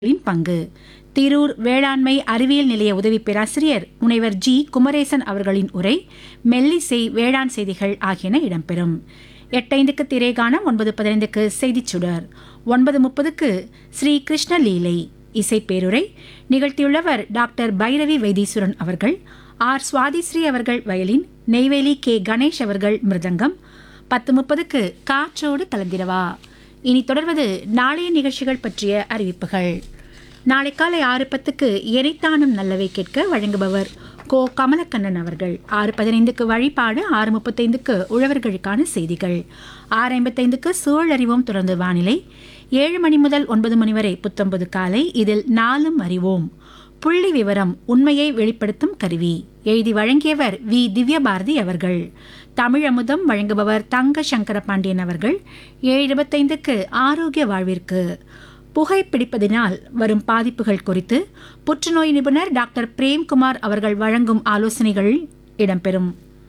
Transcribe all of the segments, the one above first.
ளின் பங்கு திரூர் வேளாண்மை அறிவியல் நிலைய உதவி பேராசிரியர் முனைவர் ஜி குமரேசன் அவர்களின் உரை மெல்லிசை வேளாண் செய்திகள் ஆகியன இடம்பெறும் எட்டைந்துக்கு திரைகாணம் ஒன்பது பதினைந்துக்கு செய்திச் சுடர் ஒன்பது முப்பதுக்கு ஸ்ரீ கிருஷ்ண லீலை இசை பேருரை நிகழ்த்தியுள்ளவர் டாக்டர் பைரவி வைத்தீஸ்வரன் அவர்கள் ஆர் சுவாதிஸ்ரீ அவர்கள் வயலின் நெய்வேலி கே கணேஷ் அவர்கள் மிருதங்கம் பத்து முப்பதுக்கு காற்றோடு கலந்திரவா இனி தொடர்வது நாளைய நிகழ்ச்சிகள் பற்றிய அறிவிப்புகள் நாளை காலை ஆறு பத்துக்கு எனைத்தானும் நல்லவை கேட்க வழங்குபவர் கோ கமலக்கண்ணன் அவர்கள் ஆறு பதினைந்துக்கு வழிபாடு ஆறு முப்பத்தைந்துக்கு உழவர்களுக்கான செய்திகள் ஆறு ஐம்பத்தைந்துக்கு சூழறிவோம் தொடர்ந்து வானிலை ஏழு மணி முதல் ஒன்பது மணி வரை புத்தொன்பது காலை இதில் நாலும் அறிவோம் புள்ளி விவரம் உண்மையை வெளிப்படுத்தும் கருவி எழுதி வழங்கியவர் வி திவ்யபாரதி அவர்கள் தமிழமுதம் வழங்குபவர் தங்க சங்கர பாண்டியன் அவர்கள் ஏழு இருபத்தைந்துக்கு ஆரோக்கிய வாழ்விற்கு புகைப்பிடிப்பதினால் வரும் பாதிப்புகள் குறித்து புற்றுநோய் நிபுணர் டாக்டர் பிரேம்குமார் அவர்கள் வழங்கும் ஆலோசனைகள் இடம்பெறும்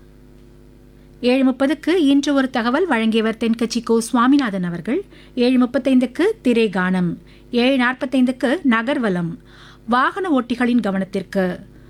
ஏழு முப்பதுக்கு இன்று ஒரு தகவல் வழங்கியவர் தென்கட்சி கோ சுவாமிநாதன் அவர்கள் ஏழு முப்பத்தைந்துக்கு திரை கானம் ஏழு நாற்பத்தைந்துக்கு நகர்வலம் வாகன ஓட்டிகளின் கவனத்திற்கு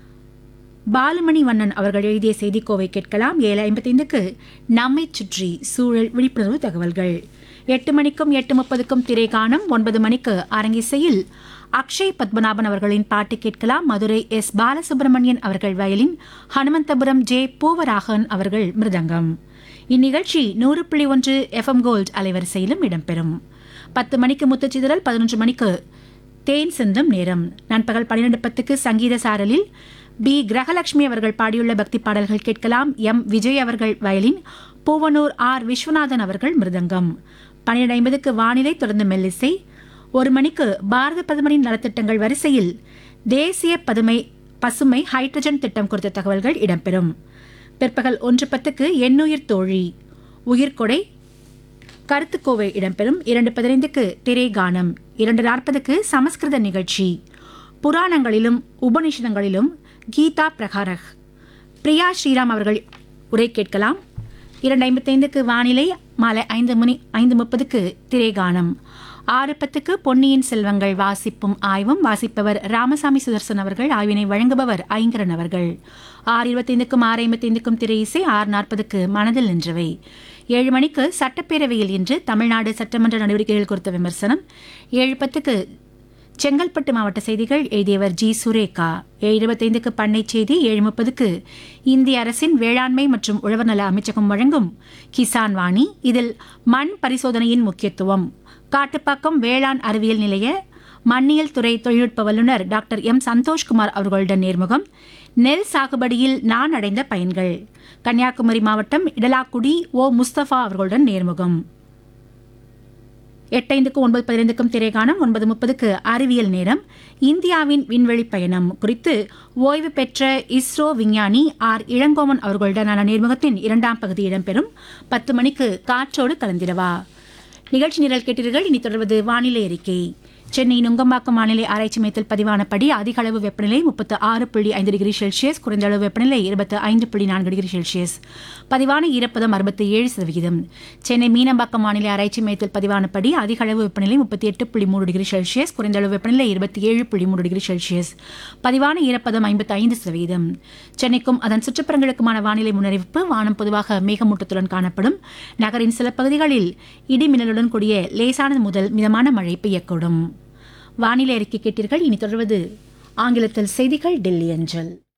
பாலுமணி வண்ணன் அவர்கள் எழுதிய செய்திக்கோவை கேட்கலாம் ஏழு ஐம்பத்தைந்துக்கு நம்மை சுற்றி சூழல் விழிப்புணர்வு தகவல்கள் எட்டு மணிக்கும் எட்டு முப்பதுக்கும் திரை காணும் ஒன்பது மணிக்கு அரங்கிசையில் அக்ஷய் பத்மநாபன் அவர்களின் பாட்டு கேட்கலாம் மதுரை எஸ் பாலசுப்ரமணியன் அவர்கள் வயலின் ஹனுமந்தபுரம் ஜே பூவராகன் அவர்கள் மிருதங்கம் இந்நிகழ்ச்சி நூறு புள்ளி ஒன்று எஃப்எம் கோல்ட் அலைவரிசையிலும் இடம்பெறும் பத்து மணிக்கு முத்துச்சிதறல் பதினொன்று மணிக்கு தேன் சிந்தும் நேரம் நண்பகல் பன்னிரண்டு பத்துக்கு சங்கீத சாரலில் பி கிரகலட்சுமி அவர்கள் பாடியுள்ள பக்தி பாடல்கள் கேட்கலாம் எம் விஜய் அவர்கள் வயலின் பூவனூர் ஆர் விஸ்வநாதன் அவர்கள் மிருதங்கம் பன்னிரண்டு ஐம்பதுக்கு வானிலை தொடர்ந்து மெல்லிசை ஒரு மணிக்கு பாரத பிரதமரின் நலத்திட்டங்கள் வரிசையில் தேசிய பதுமை பசுமை ஹைட்ரஜன் திட்டம் குறித்த தகவல்கள் இடம்பெறும் பிற்பகல் ஒன்று பத்துக்கு எண்ணுயிர் தோழி உயிர்கொடை கருத்துக்கோவை இடம்பெறும் இரண்டு பதினைந்துக்கு திரை கானம் இரண்டு நாற்பதுக்கு சமஸ்கிருத நிகழ்ச்சி புராணங்களிலும் உபநிஷதங்களிலும் கீதா பிரகாரக் பிரியா ஸ்ரீராம் அவர்கள் உரை கேட்கலாம் இரண்டு ஐம்பத்தைந்துக்கு வானிலை மாலை ஐந்து மணி ஐந்து முப்பதுக்கு திரைகானம் ஆறு பத்துக்கு பொன்னியின் செல்வங்கள் வாசிப்பும் ஆய்வும் வாசிப்பவர் ராமசாமி சுதர்சன் அவர்கள் ஆய்வினை வழங்குபவர் ஐங்கரன் அவர்கள் ஆறு இருபத்தைந்துக்கும் ஆறு ஐம்பத்தைந்துக்கும் திரை இசை ஆறு நாற்பதுக்கு மனதில் நின்றவை ஏழு மணிக்கு சட்டப்பேரவையில் இன்று தமிழ்நாடு சட்டமன்ற நடவடிக்கைகள் குறித்த விமர்சனம் ஏழு பத்துக்கு செங்கல்பட்டு மாவட்ட செய்திகள் எழுதியவர் ஜி சுரேகா ஏழு இருபத்தைந்துக்கு பண்ணை செய்தி ஏழு முப்பதுக்கு இந்திய அரசின் வேளாண்மை மற்றும் உழவர் நல அமைச்சகம் வழங்கும் கிசான் வாணி இதில் மண் பரிசோதனையின் முக்கியத்துவம் காட்டுப்பாக்கம் வேளாண் அறிவியல் நிலைய மண்ணியல் துறை தொழில்நுட்ப வல்லுநர் டாக்டர் எம் சந்தோஷ்குமார் அவர்களுடன் நேர்முகம் நெல் சாகுபடியில் நான் அடைந்த பயன்கள் கன்னியாகுமரி மாவட்டம் இடலாக்குடி ஓ முஸ்தபா அவர்களுடன் நேர்முகம் எட்டைந்துக்கு ஒன்பது பதினைந்துக்கும் திரைகாணம் ஒன்பது முப்பதுக்கு அறிவியல் நேரம் இந்தியாவின் விண்வெளி பயணம் குறித்து ஓய்வு பெற்ற இஸ்ரோ விஞ்ஞானி ஆர் இளங்கோவன் அவர்களுடனான நேர்முகத்தின் இரண்டாம் பகுதி இடம்பெறும் பத்து மணிக்கு காற்றோடு கலந்திரவா நிகழ்ச்சி நிரல் கேட்டீர்கள் இனி தொடர்வது வானிலை அறிக்கை சென்னை நுங்கம்பாக்கம் வானிலை ஆராய்ச்சி மையத்தில் பதிவானபடி அதிக அளவு வெப்பநிலை முப்பத்து ஆறு புள்ளி ஐந்து டிகிரி செல்சியஸ் குறைந்த அளவு வெப்பநிலை இருபத்து ஐந்து புள்ளி நான்கு டிகிரி செல்சியஸ் பதிவான ஈரப்பதம் அறுபத்தி ஏழு சதவிகிதம் சென்னை மீனம்பாக்கம் வானிலை ஆராய்ச்சி மையத்தில் பதிவானபடி அதிக அளவு வெப்பநிலை முப்பத்தி எட்டு புள்ளி மூன்று டிகிரி செல்சியஸ் குறைந்த அளவு வெப்பநிலை இருபத்தி ஏழு புள்ளி மூன்று டிகிரி செல்சியஸ் பதிவான ஈரப்பதம் ஐம்பத்தி ஐந்து சதவீதம் சென்னைக்கும் அதன் சுற்றுப்புறங்களுக்குமான வானிலை முன்னறிவிப்பு வானம் பொதுவாக மேகமூட்டத்துடன் காணப்படும் நகரின் சில பகுதிகளில் இடி மின்னலுடன் கூடிய லேசானது முதல் மிதமான மழை பெய்யக்கூடும் வானிலை அறிக்கை கேட்டீர்கள் இனி தொடர்வது ஆங்கிலத்தில் செய்திகள் டெல்லி அஞ்சல்